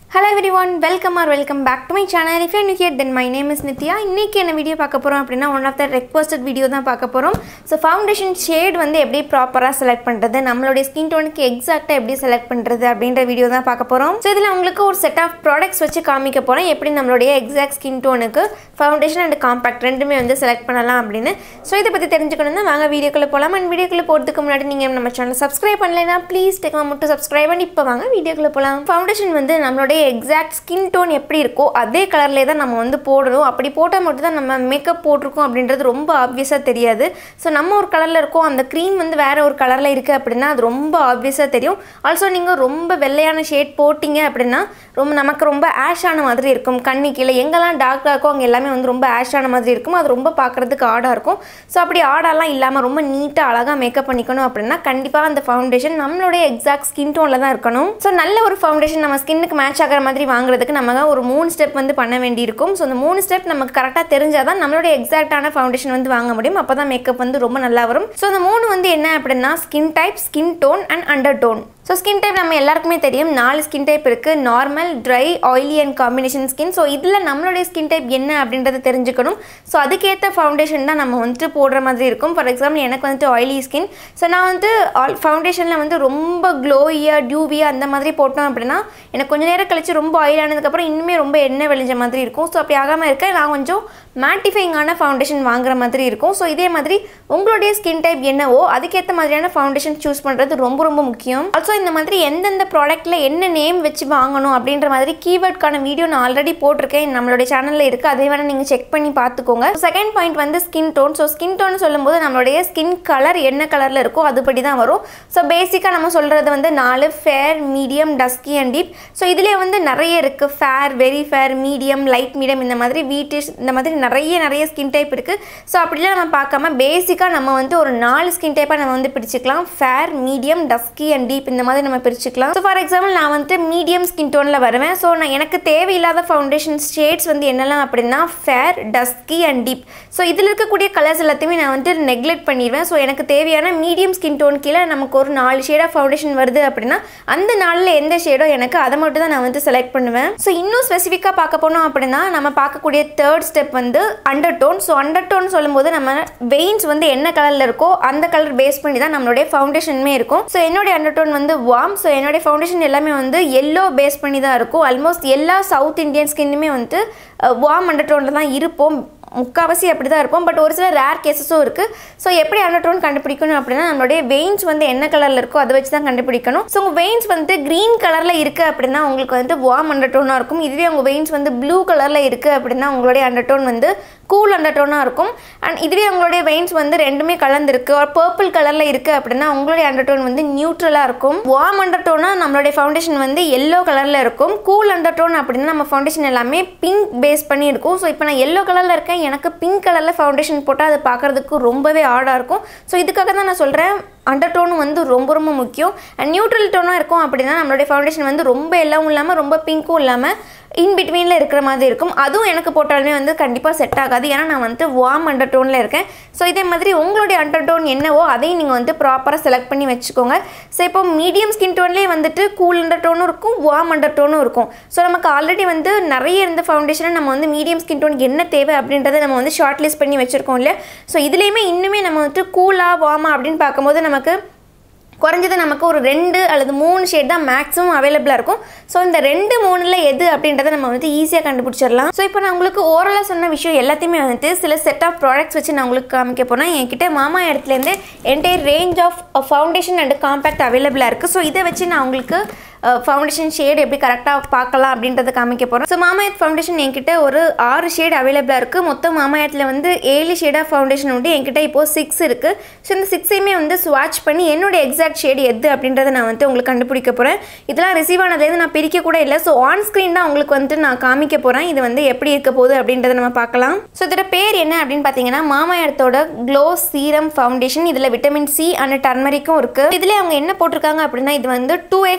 hello everyone welcome or welcome back to my channel if you here then my name is Nithya இன்றைக்கி என்ன video பார்க்க போகிறோம் அப்படின்னா one of the requested video தான் பார்க்க போகிறோம் ஸோ ஃபவுண்டேஷன் ஷேட் வந்து எப்படி ப்ராப்பராக செலக்ட் பண்ணுறது நம்மளுடைய ஸ்கின் டோனுக்கு எக்ஸாக்டாக எப்படி செலக்ட் பண்ணுறது அப்படின்ற வீடியோ தான் பார்க்க போகிறோம் ஸோ இதில் உங்களுக்கு ஒரு செட் ஆஃப் ப்ராடக்ட்ஸ் வச்சு காமிக்க போகிறேன் எப்படி நம்மளுடைய எக்ஸாக்ட் ஸ்கின் டோனுக்கு ஃபவுண்டேஷன் அண்ட் காம்பேக்ட் ரெண்டுமே வந்து செலக்ட் பண்ணலாம் அப்படின்னு ஸோ இதை பற்றி தெரிஞ்சுக்கணும்னா வாங்க வீடியோக்குள்ளே போகலாம் அண்ட் வீடியோக்குள்ளே போகிறதுக்கு முன்னாடி நீங்கள் நம்ம சேனல் சப்ஸ்கிரைப் பண்ணலைன்னா ப்ளீஸ் டேக் மட்டும் சப்ஸ்கிரைப் பண்ணி இப்போ வாங்க வீடியோக்குள்ளே போகலாம் ஃபவுண்டேஷன் வந்து நம்மளுடைய எக்ஸாக்ட் ஸ்கின் டோன் எப்படி இருக்கோ அதே கலர்லேயே தான் நம்ம வந்து போடணும் அப்படி போட்டால் மட்டும் தான் நம்ம மேக்கப் போட்டிருக்கோம் அப்படின்றது ரொம்ப ஆப்வியஸாக தெரியாது ஸோ நம்ம ஒரு கலரில் இருக்கோம் அந்த க்ரீம் வந்து வேறு ஒரு கலரில் இருக்குது அப்படின்னா அது ரொம்ப ஆப்வியஸாக தெரியும் ஆல்சோ நீங்கள் ரொம்ப வெள்ளையான ஷேட் போட்டிங்க அப்படின்னா ரொம்ப நமக்கு ரொம்ப ஆஷான மாதிரி இருக்கும் கண்ணி கீழே எங்கெல்லாம் டார்க்காக இருக்கோ அங்கே எல்லாமே வந்து ரொம்ப ஆஷான மாதிரி இருக்கும் அது ரொம்ப பார்க்குறதுக்கு ஆடாக இருக்கும் ஸோ அப்படி ஆடாலாம் இல்லாமல் ரொம்ப நீட்டாக அழகாக மேக்கப் பண்ணிக்கணும் அப்படின்னா கண்டிப்பாக அந்த ஃபவுண்டேஷன் நம்மளுடைய எக்ஸாக்ட் ஸ்கின் டோனில் தான் இருக்கணும் ஸோ நல்ல ஒரு ஃபவுண்டேஷன் நம்ம ஸ்கின்னுக்கு மேட்ச் ஆகிற மாதிரி வாங்குறதுக்கு நம்ம ஒரு மூணு ஸ்டெப் வந்து பண்ண வேண்டியிருக்கும் ஸோ அந்த மூணு ஸ்டெப் நமக்கு கரெக்டாக தெரிஞ்சால் தான் நம்மளுடைய எக்ஸாக்டான ஃபவுண்டேஷன் வந்து வாங்க முடியும் அப்போ தான் மேக்கப் வந்து ரொம்ப நல்லா வரும் ஸோ அந்த மூணு வந்து என்ன அப்படின்னா skin type skin tone and undertone so skin type நம்ம எல்லாருக்குமே தெரியும் நாலு ஸ்கின் டைப் இருக்குது normal dry oily and combination skin so இதில் நம்மளுடைய ஸ்கின் டைப் என்ன அப்படின்றத தெரிஞ்சுக்கணும் ஸோ அதுக்கேற்ற ஃபவுண்டேஷன் தான் நம்ம வந்துட்டு போடுற மாதிரி இருக்கும் ஃபார் எக்ஸாம்பிள் எனக்கு வந்துட்டு ஆயிலி ஸ்கின் ஸோ நான் வந்து ஆல் ஃபவுண்டேஷனில் வந்து ரொம்ப க்ளோயியாக டியூவியாக அந்த மாதிரி போட்டோம் அப்படின்னா எனக்கு கொஞ்சம் நேரம் கழிச்சு ரொம்ப ஆயில் ஆனதுக்கப்புறம் இன்னுமே ரொம்ப எண்ணெய் விளைஞ்ச மாதிரி இருக்கும் ஸோ அப்படி ஆகாமல் இருக்க நான் கொஞ்சம் மேட்டிஃபைங்கான ஃபவுண்டேஷன் வாங்குற மாதிரி இருக்கும் ஸோ இதே மாதிரி உங்களுடைய ஸ்கின் டைப் என்னவோ அதுக்கேற்ற மாதிரியான ஃபவுண்டேஷன் சூஸ் பண்ணுறது ரொம்ப ரொம்ப முக்கியம் ஆல்சோ இந்த மாதிரி எந்தெந்த ப்ராடக்ட்டில் என்ன நேம் வச்சு வாங்கணும் அப்படின்ற மாதிரி கீவேர்ட்கான வீடியோ நான் ஆல்ரெடி போட்டிருக்கேன் நம்மளுடைய சேனலில் இருக்குது அதை வேணால் நீங்கள் செக் பண்ணி பார்த்துக்கோங்க செகண்ட் பாயிண்ட் வந்து skin tone so skin tone சொல்லும்போது நம்மளுடைய ஸ்கின் கலர் என்ன கலரில் இருக்கோ அதுபடி தான் வரும் ஸோ பேசிக்காக நம்ம சொல்கிறது வந்து நாலு fair medium dusky and deep so இதிலே வந்து நிறைய இருக்குது fair very fair medium light medium இந்த மாதிரி வீட்டிஷ் இந்த மாதிரி நிறைய நிறைய ஸ்கின் டைப் இருக்குது ஸோ அப்படிலாம் நம்ம பார்க்காம பேசிக்காக நம்ம வந்து ஒரு நாலு ஸ்கின் டைப்பாக நம்ம வந்து பிரிச்சுக்கலாம் fair medium dusky and deep இந்த மாதிரி நம்ம பிரிச்சுக்கலாம் ஸோ ஃபார் எக்ஸாம்பிள் நான் வந்துட்டு மீடியம் ஸ்கின் டோனில் வருவேன் ஸோ நான் எனக்கு தேவையில்லாத ஃபவுண்டேஷன் ஷேட்ஸ் வந்து என்னெல்லாம் அப்படின்னா fair dusky and deep so இதில் இருக்கக்கூடிய கலர்ஸ் எல்லாத்தையுமே நான் வந்துட்டு நெக்லெக்ட் பண்ணிடுவேன் ஸோ எனக்கு தேவையான மீடியம் ஸ்கின் டோன் கீழே நமக்கு ஒரு நாலு ஷேடாக ஃபவுண்டேஷன் வருது அப்படின்னா அந்த நாளில் எந்த ஷேடோ எனக்கு அதை மட்டும் தான் நான் வந்து செலக்ட் பண்ணுவேன் ஸோ இன்னும் ஸ்பெசிஃபிக்காக பார்க்க போனோம் அப்படின்னா நம்ம பார்க்கக்கூடிய தேர்ட் ஸ்டெப் வந்து undertone so undertone சொல்லும்போது நம்ம வெயின்ஸ் வந்து என்ன கலரில் இருக்கோ அந்த கலர் பேஸ் பண்ணி தான் நம்மளுடைய ஃபவுண்டேஷனுமே இருக்கும் ஸோ என்னுடைய அண்டர் டோன் வந்து வார்ம் ஸோ என்னுடைய ஃபவுண்டேஷன் எல்லாமே வந்து எல்லோ பேஸ் பண்ணி தான் இருக்கும் ஆல்மோஸ்ட் எல்லா சவுத் இந்தியன் ஸ்கின்னுமே வந்து வார்ம் அண்டர் டோனில் தான் இருப்போம் முக்கால்வாசி அப்படி தான் இருப்போம் பட் ஒரு சில ரேர் கேசஸும் இருக்குது ஸோ எப்படி அண்டர்டோன் கண்டுபிடிக்கணும் அப்படின்னா நம்மளுடைய வெயின்ஸ் வந்து என்ன கலரில் இருக்கோ அதை வச்சு தான் கண்டுபிடிக்கணும் ஸோ உங்கள் வெயின்ஸ் வந்து க்ரீன் கலரில் இருக்குது அப்படின்னா உங்களுக்கு வந்து வார்ம் அண்டர்டோனாக இருக்கும் இதுவே உங்கள் வெயின்ஸ் வந்து ப்ளூ கலரில் இருக்குது அப்படின்னா உங்களுடைய அண்டர்டோன் வந்து கூல் அண்டர்டோனாக இருக்கும் அண்ட் இதுவே உங்களுடைய வெயின்ஸ் வந்து ரெண்டுமே கலந்துருக்கு ஒரு பர்பிள் கலரில் இருக்குது அப்படின்னா உங்களுடைய அண்டர்டோன் வந்து நியூட்ரலாக இருக்கும் வார்ம் அண்டர்டோனாக நம்மளுடைய ஃபவுண்டேஷன் வந்து எல்லோ கலரில் இருக்கும் கூல் அண்டர்டோன் அப்படின்னா நம்ம ஃபவுண்டேஷன் எல்லாமே பிங்க் பேஸ் பண்ணி இருக்கும் ஸோ இப்போ நான் எல்லோ கலரில் இருக்கேன் எனக்கு பிங்க் கலரில் ஃபவுண்டேஷன் போட்டால் அது பார்க்குறதுக்கு ரொம்பவே ஆடாக இருக்கும் ஸோ இதுக்காக தான் நான் சொல்கிறேன் அண்டர் டோனும் வந்து ரொம்ப ரொம்ப முக்கியம் அண்ட் நியூட்ரல் டோனாக இருக்கும் அப்படின்னா நம்மளுடைய ஃபவுண்டேஷன் வந்து ரொம்ப எல்லோவும் இல்லாமல் ரொம்ப பிங்க்கும் இல்லாமல் இன் பிட்வீனில் இருக்கிற மாதிரி இருக்கும் அதுவும் எனக்கு போட்டாலுமே வந்து கண்டிப்பாக செட் ஆகாது ஏன்னா நான் வந்து வார்ம் அண்டர் டோனில் இருக்கேன் ஸோ இதே மாதிரி உங்களுடைய அண்டர் டோன் என்னவோ அதையும் நீங்கள் வந்து ப்ராப்பராக செலக்ட் பண்ணி வச்சுக்கோங்க ஸோ இப்போ மீடியம் ஸ்கின் டோன்லேயே வந்துட்டு கூல் அண்டர் டோனும் இருக்கும் வார்ம் அண்டர் டோனும் இருக்கும் ஸோ நமக்கு ஆல்ரெடி வந்து நிறைய இருந்த ஃபவுண்டேஷனை நம்ம வந்து மீடியம் ஸ்கின் டோன் என்ன தேவை அப்படின்றத நம்ம வந்து ஷார்ட் லிஸ்ட் பண்ணி வச்சுருக்கோம் இல்லையா ஸோ இதுலேயுமே இன்னுமே நம்ம வந்துட்டு கூலாக வார்மா அப்படின்னு பார்க்கும்போது நமக்கு குறைஞ்சது நமக்கு ஒரு ரெண்டு அல்லது மூணு ஷேட் தான் மேக்ஸிமம் அவைலபிளாக இருக்கும் ஸோ இந்த ரெண்டு மூணில் எது அப்படின்றத நம்ம வந்து ஈஸியாக கண்டுபிடிச்சிடலாம் ஸோ இப்போ நான் உங்களுக்கு ஓரலாக சொன்ன விஷயம் எல்லாத்தையுமே வந்துட்டு சில செட் ஆஃப் ப்ராடக்ட்ஸ் வச்சு நான் உங்களுக்கு காமிக்க போனால் என்கிட்ட மாமா இடத்துலேருந்து entire range of foundation and compact அவைலபிளாக இருக்குது ஸோ இதை வச்சு நான் உங்களுக்கு ஃபவுண்டேஷன் ஷேட் எப்படி கரெக்டாக பார்க்கலாம் அப்படின்றத காமிக்க போகிறோம் ஸோ மாமாயத் ஃபவுண்டேஷன் என்கிட்ட ஒரு ஆறு ஷேட் அவைலபிளாக இருக்குது மொத்தம் மாமாயத்தில் வந்து ஏழு ஷேடாக ஃபவுண்டேஷன் உண்டு என்கிட்ட இப்போது சிக்ஸ் இருக்குது ஸோ இந்த சிக்ஸையுமே வந்து ஸ்வாட்ச் பண்ணி என்னோட எக்ஸாக்ட் ஷேட் எது அப்படின்றத நான் வந்து உங்களுக்கு கண்டுபிடிக்க போகிறேன் இதெல்லாம் ரிசீவ் ஆனதுலேருந்து நான் பிரிக்க கூட இல்லை ஸோ ஆன் ஸ்க்ரீன் தான் உங்களுக்கு வந்துட்டு நான் காமிக்க போகிறேன் இது வந்து எப்படி இருக்க போகுது அப்படின்றத நம்ம பார்க்கலாம் ஸோ இதோட பேர் என்ன அப்படின்னு பார்த்தீங்கன்னா மாமாயத்தோட க்ளோ சீரம் ஃபவுண்டேஷன் இதில் விட்டமின் சி அண்ட் டர்மரிக்கும் இருக்குது இதில் அவங்க என்ன போட்டிருக்காங்க அப்படின்னா இது வந்து two X instant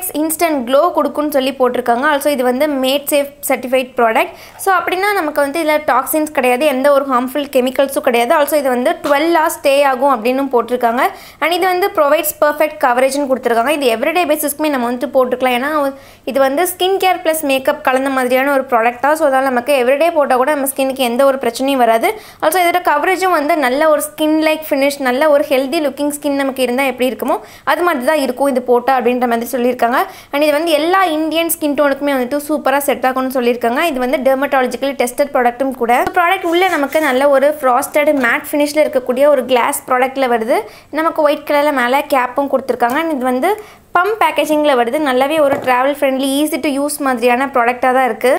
and glow கொடுக்குன்னு சொல்லி போட்டிருக்காங்க ஆல்சோ இது வந்து made safe certified product so அப்படின்னா நமக்கு வந்து இதில் டாக்ஸின்ஸ் கிடையாது எந்த ஒரு ஹார்ம்ஃபுல் கெமிக்கல்ஸும் கிடையாது ஆல்சோ இது வந்து டுவெல் ஹவர்ஸ் ஸ்டே ஆகும் அப்படின்னு போட்டிருக்காங்க அண்ட் இது வந்து ப்ரொவைட்ஸ் பர்ஃபெக்ட் கவரேஜ்னு கொடுத்துருக்காங்க இது எவ்ரிடே பேசிஸ்க்குமே நம்ம வந்து போட்டுக்கலாம் ஏன்னா இது வந்து ஸ்கின் கேர் ப்ளஸ் மேக்கப் கலந்த மாதிரியான ஒரு ப்ராடக்ட் தான் ஸோ அதனால் நமக்கு எவ்ரிடே போட்டால் கூட நம்ம ஸ்கின்னுக்கு எந்த ஒரு பிரச்சனையும் வராது ஆல்சோ இதோட கவரேஜும் வந்து நல்ல ஒரு ஸ்கின் லைக் ஃபினிஷ் நல்ல ஒரு ஹெல்தி லுக்கிங் ஸ்கின் நமக்கு இருந்தால் எப்படி இருக்குமோ அது மாதிரி தான் இருக்கும் இது போட்டால் அப்படின்ற மாதிரி சொல்லியிருக்காங்க அண்ட் இது வந்து எல்லா இந்தியன் ஸ்கின் டோனுக்குமே வந்துட்டு சூப்பராக செட் ஆகும்னு சொல்லியிருக்காங்க இது வந்து டெர்மட்டாலஜிக்கலி டெஸ்டட் ப்ராடக்ட்டும் கூட ப்ராடக்ட் உள்ளே நமக்கு நல்ல ஒரு ஃப்ராஸ்டட் மேட் ஃபினிஷில் இருக்கக்கூடிய ஒரு கிளாஸ் ப்ராடக்ட்டில் வருது நமக்கு ஒயிட் கலரில் மேலே கேப்பும் கொடுத்துருக்காங்க அண்ட் இது வந்து பம்ப் பேக்கேஜிங்கில் வருது நல்லாவே ஒரு travel friendly easy to use மாதிரியான ப்ராடக்டாக தான் இருக்குது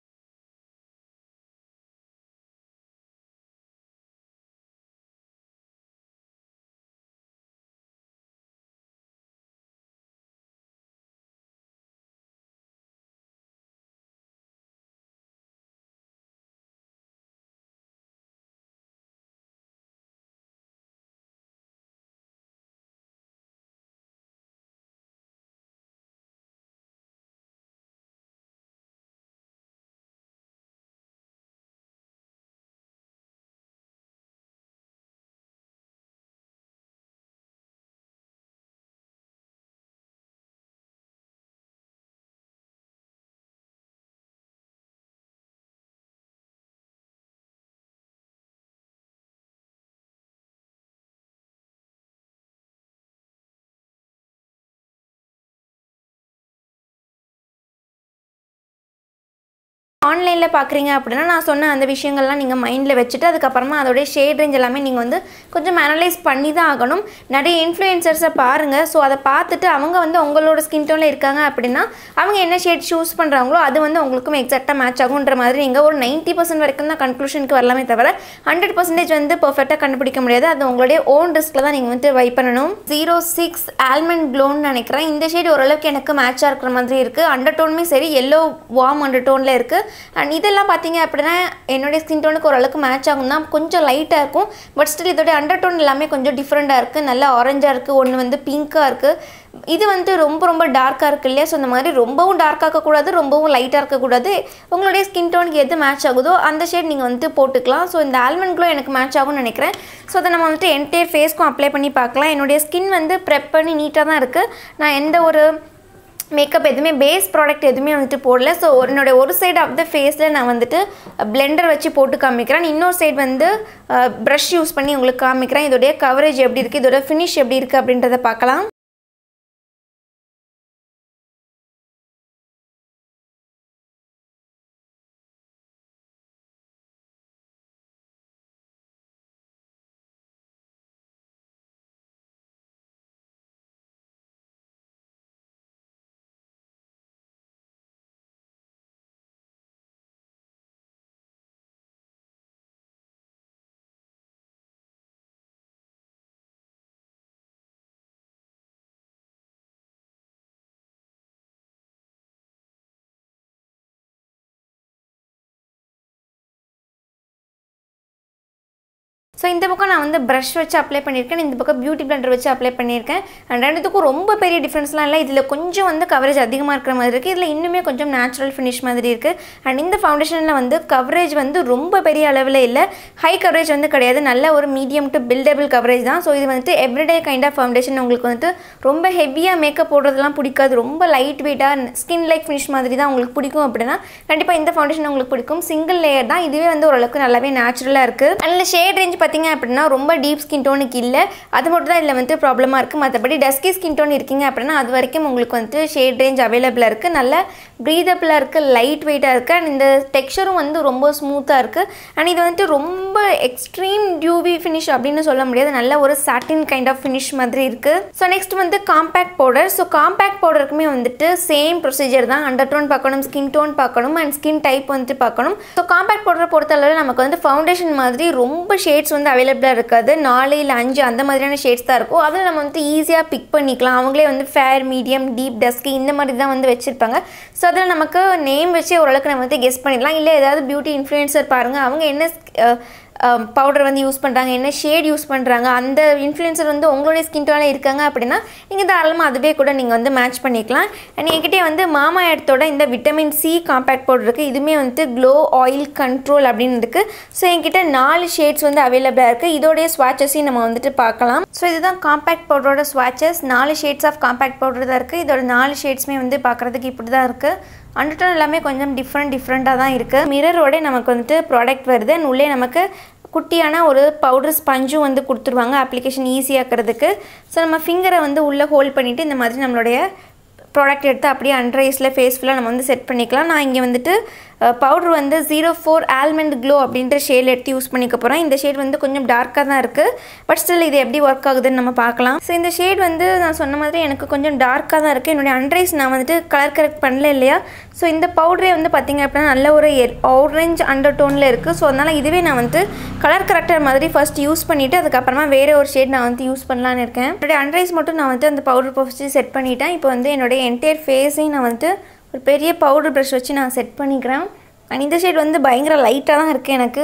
ஆன்லைனில் பார்க்குறீங்க அப்படின்னா நான் சொன்ன அந்த விஷயங்கள்லாம் நீங்கள் மைண்டில் வச்சுட்டு அதுக்கப்புறமா அதோடைய ஷேட் ரேஞ்ச் எல்லாமே நீங்கள் வந்து கொஞ்சம் அனலைஸ் பண்ணி தான் ஆகணும் நிறைய இன்ஃப்ளூயன்சர்ஸை பாருங்கள் ஸோ அதை பார்த்துட்டு அவங்க வந்து உங்களோட ஸ்கின் டோனில் இருக்காங்க அப்படின்னா அவங்க என்ன ஷேட் சூஸ் பண்ணுறாங்களோ அது வந்து உங்களுக்கும் எக்ஸாக்டாக மேட்ச் ஆகுன்ற மாதிரி நீங்கள் ஒரு நைன்ட்டி பர்சன்ட் வரைக்கும் தான் கன்க்ளூஷனுக்கு வரலாமே தவிர ஹண்ட்ரட் பர்சன்டேஜ் வந்து பர்ஃபெக்டாக கண்டுபிடிக்க முடியாது அது உங்களுடைய ஓன் ரிஸ்கில் தான் நீங்கள் வந்து வை பண்ணணும் ஜீரோ சிக்ஸ் ஆல்மண்ட் க்ளோன்னு நினைக்கிறேன் இந்த ஷேட் ஓரளவுக்கு எனக்கு மேட்சாக இருக்கிற மாதிரி இருக்குது அண்டர் டோனுமே சரி எல்லோ வார்ம் அண்டர் டோனில் இருக்குது அண்ட் இதெல்லாம் பார்த்தீங்க அப்படின்னா என்னுடைய ஸ்கின் டோனுக்கு ஓரளவுக்கு மேட்ச் ஆகும் தான் கொஞ்சம் லைட்டாக இருக்கும் பட் ஸ்டில் இதோடைய அண்டர் டோன் எல்லாமே கொஞ்சம் டிஃப்ரெண்ட்டாக இருக்குது நல்லா ஆரஞ்சாக இருக்குது ஒன்று வந்து பிங்க்காக இருக்குது இது வந்து ரொம்ப ரொம்ப டார்க்காக இருக்குது இல்லையா ஸோ இந்த மாதிரி ரொம்பவும் டார்க்காக இருக்கக்கூடாது ரொம்பவும் லைட்டாக இருக்கக்கூடாது உங்களுடைய ஸ்கின் டோனுக்கு எது மேட்ச் ஆகுதோ அந்த ஷேட் நீங்கள் வந்து போட்டுக்கலாம் ஸோ இந்த ஆல்மண்ட் க்ளோ எனக்கு மேட்ச் ஆகும்னு நினைக்கிறேன் ஸோ அதை நம்ம வந்துட்டு என்டையர் ஃபேஸ்க்கும் அப்ளை பண்ணி பார்க்கலாம் என்னுடைய ஸ்கின் வந்து ப்ரெப் பண்ணி நீட்டாக தான் இருக்குது நான் எந்த ஒரு மேக்கப் எதுவுமே பேஸ் ப்ராடக்ட் எதுவுமே வந்துட்டு போடல ஸோ என்னோட ஒரு சைடு ஆஃப் த ஃபேஸில் நான் வந்துட்டு பிளெண்டர் வச்சு போட்டு காமிக்கிறேன் இன்னொரு சைடு வந்து ப்ரஷ் யூஸ் பண்ணி உங்களுக்கு காமிக்கிறேன் இதோடைய கவரேஜ் எப்படி இருக்குது இதோட ஃபினிஷ் எப்படி இருக்குது அப்படின்றத பார்க்கலாம் ஸோ இந்த பக்கம் நான் வந்து ப்ரஷ் வச்சு அப்ளை பண்ணியிருக்கேன் இந்த பக்கம் பியூட்டி பிளண்டர் வச்சு அப்ளை பண்ணியிருக்கேன் அண்ட் ரெண்டுத்துக்கும் ரொம்ப பெரிய டிஃப்ரென்ஸ்லாம் இல்லை இதில் கொஞ்சம் வந்து கவரேஜ் அதிகமாக இருக்கிற மாதிரி இருக்குது இதில் இன்னுமே கொஞ்சம் நேச்சுரல் ஃபினிஷ் மாதிரி இருக்குது அண்ட் இந்த ஃபவுண்டேஷனில் வந்து கவரேஜ் வந்து ரொம்ப பெரிய அளவில் இல்லை ஹை கவரேஜ் வந்து கிடையாது நல்ல ஒரு மீடியம் டு பில்டபிள் கவரேஜ் தான் ஸோ இது வந்துட்டு எவ்ரிடே கைண்ட் ஆஃப் ஃபவுண்டேஷன் உங்களுக்கு வந்துட்டு ரொம்ப ஹெவியாக மேக்கப் போடுறதுலாம் பிடிக்காது ரொம்ப லைட் வெயிட்டாக ஸ்கின் லைக் ஃபினிஷ் மாதிரி தான் உங்களுக்கு பிடிக்கும் அப்படின்னா கண்டிப்பாக இந்த ஃபவுண்டேஷன் உங்களுக்கு பிடிக்கும் சிங்கிள் லேயர் தான் இதுவே வந்து ஓரளவுக்கு நல்லாவே நேச்சுரலாக இருக்குது அதில் ஷேட் ரேஞ்ச் பார்த்தீங்க அப்படின்னா ரொம்ப டீப் ஸ்கின் டோனுக்கு இல்லை அது மட்டும் தான் இதில் வந்து ப்ராப்ளமாக இருக்குது மற்றபடி டஸ்கி ஸ்கின் டோன் இருக்கீங்க அப்படின்னா அது வரைக்கும் உங்களுக்கு வந்துட்டு ஷேட் ரேஞ்ச் அவைலபிளாக இருக்குது நல்ல ப்ரீதபிளாக இருக்குது லைட் வெயிட்டாக இருக்குது அண்ட் இந்த டெக்ஸ்சரும் வந்து ரொம்ப ஸ்மூத்தாக இருக்குது அண்ட் இது வந்துட்டு ரொம்ப எக்ஸ்ட்ரீம் டியூவி ஃபினிஷ் அப்படின்னு சொல்ல முடியாது நல்ல ஒரு சாட்டின் கைண்ட் ஆஃப் ஃபினிஷ் மாதிரி இருக்குது ஸோ நெக்ஸ்ட் வந்து காம்பேக்ட் பவுடர் ஸோ காம்பேக்ட் பவுடருக்குமே வந்துட்டு சேம் ப்ரொசீஜர் தான் அண்டர் டோன் பார்க்கணும் ஸ்கின் டோன் பார்க்கணும் அண்ட் ஸ்கின் டைப் வந்துட்டு பார்க்கணும் ஸோ காம்பேக்ட் பவுடரை பொறுத்தளவில் நமக்கு வந்து ஃபவுண்டேஷன் மாதிரி ரொம்ப ஷேட்ஸ் வந்து அவைலபிளாக இருக்காது நாலு இல்லை அஞ்சு அந்த மாதிரியான ஷேட்ஸ் தான் இருக்கும் அதில் நம்ம வந்து ஈஸியாக பிக் பண்ணிக்கலாம் அவங்களே வந்து ஃபேர் மீடியம் டீப் டஸ்கி இந்த மாதிரி தான் வந்து வச்சுருப்பாங்க ஸோ அதில் நமக்கு நேம் வச்சு ஓரளவுக்கு நம்ம வந்து கெஸ் பண்ணிடலாம் இல்லை ஏதாவது பியூட்டி இன்ஃப்ளூயன்சர் பாருங்கள் அவங்க என்ன பவுடர் வந்து யூஸ் பண்ணுறாங்க என்ன ஷேட் யூஸ் பண்ணுறாங்க அந்த இன்ஃப்ளூயன்சர் வந்து உங்களுடைய ஸ்கின் டோனில் இருக்காங்க அப்படின்னா நீங்கள் தாராளமாக அதுவே கூட நீங்கள் வந்து மேட்ச் பண்ணிக்கலாம் அண்ட் என்கிட்டே வந்து மாமா எடுத்தோட இந்த விட்டமின் சி காம்பேக்ட் பவுடர் இருக்குது இதுவுமே வந்து க்ளோ ஆயில் கண்ட்ரோல் அப்படின்னு இருக்குது ஸோ என்கிட்ட நாலு ஷேட்ஸ் வந்து அவைலபிளாக இருக்குது இதோடைய ஸ்வாட்சஸையும் நம்ம வந்துட்டு பார்க்கலாம் ஸோ இதுதான் காம்பேக்ட் பவுடரோட ஸ்வாட்சஸ் நாலு ஷேட்ஸ் ஆஃப் காம்பேக்ட் பவுடர் தான் இருக்குது இதோட நாலு ஷேட்ஸுமே வந்து பார்க்குறதுக்கு இப்படி தான் இருக்குது அண்டர்டோன் எல்லாமே கொஞ்சம் டிஃப்ரெண்ட் டிஃப்ரெண்ட்டாக தான் இருக்குது மிரரோட நமக்கு வந்துட்டு ப்ராடக்ட் வருது அண்ட் உள்ளே நமக்கு குட்டியான ஒரு பவுடர் ஸ்பஞ்சும் வந்து கொடுத்துருவாங்க அப்ளிகேஷன் ஈஸியாக்கிறதுக்கு ஸோ நம்ம ஃபிங்கரை வந்து உள்ளே ஹோல்ட் பண்ணிவிட்டு இந்த மாதிரி நம்மளுடைய ப்ராடக்ட் எடுத்து அப்படியே அண்ட்ரைஸில் ஃபேஸ் ஃபுல்லாக நம்ம வந்து செட் பண்ணிக்கலாம் நான் இங்கே வந்துட்டு பவுடர் வந்து ஜீரோ ஃபோர் ஆல்மண்ட் க்ளோ அப்படின்ற ஷேட் எடுத்து யூஸ் பண்ணிக்க போகிறேன் இந்த ஷேட் வந்து கொஞ்சம் டார்க்காக தான் இருக்குது பட் ஸ்டில் இது எப்படி ஒர்க் ஆகுதுன்னு நம்ம பார்க்கலாம் ஸோ இந்த ஷேட் வந்து நான் சொன்ன மாதிரி எனக்கு கொஞ்சம் டார்க்காக தான் இருக்குது என்னுடைய அண்ட்ரைஸ் நான் வந்துட்டு கலர் கரெக்ட் பண்ணல இல்லையா ஸோ இந்த பவுடரே வந்து பார்த்திங்க அப்படின்னா நல்ல ஒரு ஆரஞ்ச் அண்டர் டோனில் இருக்குது ஸோ அதனால் இதுவே நான் வந்து கலர் கரெக்டர் மாதிரி ஃபர்ஸ்ட் யூஸ் பண்ணிவிட்டு அதுக்கப்புறமா வேறு ஒரு ஷேட் நான் வந்து யூஸ் பண்ணலான்னு இருக்கேன் என்னுடைய அண்ட்ரைஸ் மட்டும் நான் வந்து அந்த பவுடர் ஃபஸ்ட்டு செட் பண்ணிட்டேன் இப்போ வந்து என்னுடைய என்டையர் ஃபேஸையும் நான் வந்து ஒரு பெரிய பவுடர் ப்ரஷ் வச்சு நான் செட் பண்ணிக்கிறேன் அண்ட் இந்த ஷேட் வந்து பயங்கர லைட்டாக தான் இருக்குது எனக்கு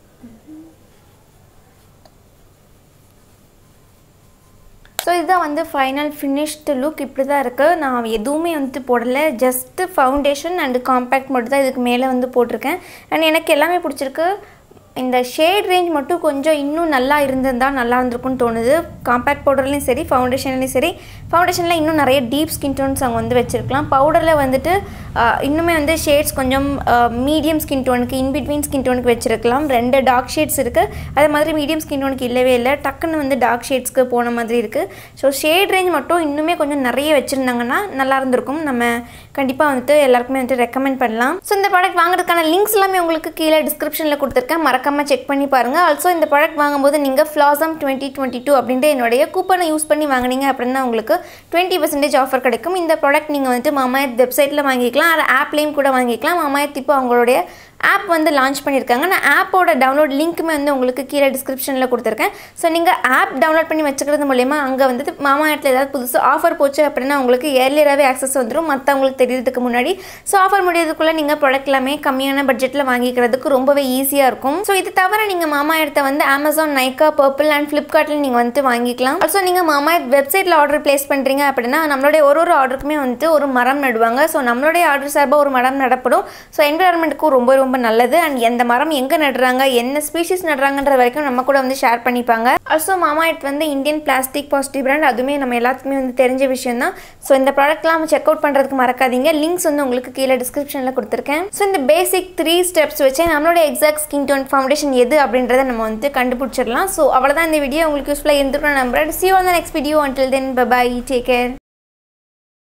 ஸோ இதுதான் வந்து ஃபைனல் ஃபினிஷ்டு லுக் இப்படி தான் இருக்குது நான் எதுவுமே வந்து போடலை ஜஸ்ட்டு ஃபவுண்டேஷன் அண்டு காம்பேக்ட் மட்டும் தான் இதுக்கு மேலே வந்து போட்டிருக்கேன் அண்ட் எனக்கு எல்லாமே பிடிச்சிருக்கு இந்த ஷேட் ரேஞ்ச் மட்டும் கொஞ்சம் இன்னும் நல்லா இருந்திருந்தால் நல்லா இருந்திருக்கும்னு தோணுது காம்பேக்ட் பவுடர்லேயும் சரி ஃபவுண்டேஷன்லேயும் சரி ஃபவுண்டேஷனில் இன்னும் நிறைய டீப் ஸ்கின் டோன்ஸ் அவங்க வந்து வச்சுருக்கலாம் பவுடரில் வந்துட்டு இன்னுமே வந்து ஷேட்ஸ் கொஞ்சம் மீடியம் ஸ்கின் டோனுக்கு இன்பிட்வீன் ஸ்கின் டோனுக்கு வச்சுருக்கலாம் ரெண்டு டார்க் ஷேட்ஸ் இருக்குது அதே மாதிரி மீடியம் ஸ்கின் டோனுக்கு இல்லவே இல்லை டக்குன்னு வந்து டார்க் ஷேட்ஸ்க்கு போன மாதிரி இருக்குது ஸோ ஷேட் ரேஞ்ச் மட்டும் இன்னுமே கொஞ்சம் நிறைய வச்சுருந்தாங்கன்னா நல்லா இருந்திருக்கும் நம்ம கண்டிப்பாக வந்துட்டு எல்லாருக்குமே வந்துட்டு ரெக்கமெண்ட் பண்ணலாம் ஸோ இந்த ப்ராடக்ட் வாங்குறதுக்கான லிங்க்ஸ் எல்லாமே உங்களுக்கு கீழே டிஸ்கிரிப்ஷனில் கொடுத்துருக்கேன் மறக்காமல் செக் பண்ணி பாருங்கள் ஆல்சோ இந்த ப்ராடக்ட் வாங்கும்போது நீங்கள் ஃப்ளாசம் டுவெண்ட்டி டுவெண்ட்டி டூ அப்படின்ற என்னுடைய கூப்பனை யூஸ் பண்ணி வாங்கினீங்க அப்படின்னா உங்களுக்கு டுவெண்ட்டி பர்சன்டேஜ் ஆஃபர் கிடைக்கும் இந்த ப்ராடக்ட் நீங்கள் வந்துட்டு மாமாயத் வெப்சைட்டில் வாங்கிக்கலாம் அது ஆப்லேயும் கூட வாங்கிக்கலாம் மாமாயத் இப்போ அவங்களுடைய ஆப் வந்து லான்ச் பண்ணியிருக்காங்க நான் ஆப்போட டவுன்லோட் லிங்க்குமே வந்து உங்களுக்கு கீழே டிஸ்கிரிப்ஷனில் கொடுத்துருக்கேன் ஸோ நீங்கள் ஆப் டவுன்லோட் பண்ணி வச்சுக்கிறது மூலயமா அங்கே வந்துட்டு மாமா இடத்துல ஏதாவது புதுசு ஆஃபர் போச்சு அப்படின்னா உங்களுக்கு ஏர்லியராகவே ஆக்சஸ் வந்துடும் மற்றவங்களுக்கு தெரியறதுக்கு முன்னாடி ஸோ ஆஃபர் முடியறதுக்குள்ளே நீங்கள் ப்ராடக்ட் எல்லாமே கம்மியான பட்ஜெட்டில் வாங்கிக்கிறதுக்கு ரொம்பவே ஈஸியாக இருக்கும் ஸோ இது தவிர நீங்கள் மாமா இடத்த வந்து அமேசான் நைக்கா பர்பிள் அண்ட் ஃப்ளிப்கார்ட்டில் நீங்கள் வந்துட்டு வாங்கிக்கலாம் ஆல்சோ நீங்கள் மாமா வெப்சைட்டில் ஆர்டர் ப்ளேஸ் பண்ணுறீங்க அப்படின்னா நம்மளுடைய ஒரு ஒரு ஆர்டருக்குமே வந்துட்டு ஒரு மரம் நடுவாங்க ஸோ நம்மளுடைய ஆர்டர் சார்பாக ஒரு மரம் நடப்படும் ஸோ என்விரான்மெண்ட்டுக்கும் ரொம்ப ரொம்ப நல்லது அண்ட் எந்த மரம் எங்கே நடுறாங்க என்ன ஸ்பீஷிஸ் நடுறாங்கன்ற வரைக்கும் நம்ம கூட வந்து ஷேர் பண்ணிப்பாங்க ஆல்சோ மாமா இட் வந்து இந்தியன் பிளாஸ்டிக் பாசிட்டிவ் பிராண்ட் அதுவுமே நம்ம எல்லாத்துக்குமே வந்து தெரிஞ்ச விஷயம் தான் ஸோ இந்த ப்ராடக்ட்லாம் செக் அவுட் பண்ணுறதுக்கு மறக்காதீங்க லிங்க்ஸ் வந்து உங்களுக்கு கீழே டிஸ்கிரிப்ஷனில் கொடுத்துருக்கேன் ஸோ இந்த பேசிக் த்ரீ ஸ்டெப்ஸ் வச்சு நம்மளோட எக்ஸாக்ட் ஸ்கின் டோன் ஃபவுண்டேஷன் எது அப்படின்றத நம்ம வந்து கண்டுபிடிச்சிடலாம் ஸோ அவ்வளோதான் இந்த வீடியோ உங்களுக்கு யூஸ்ஃபுல்லாக இருந்துக்கணும் நம்புறேன் see on the next video until then bye take care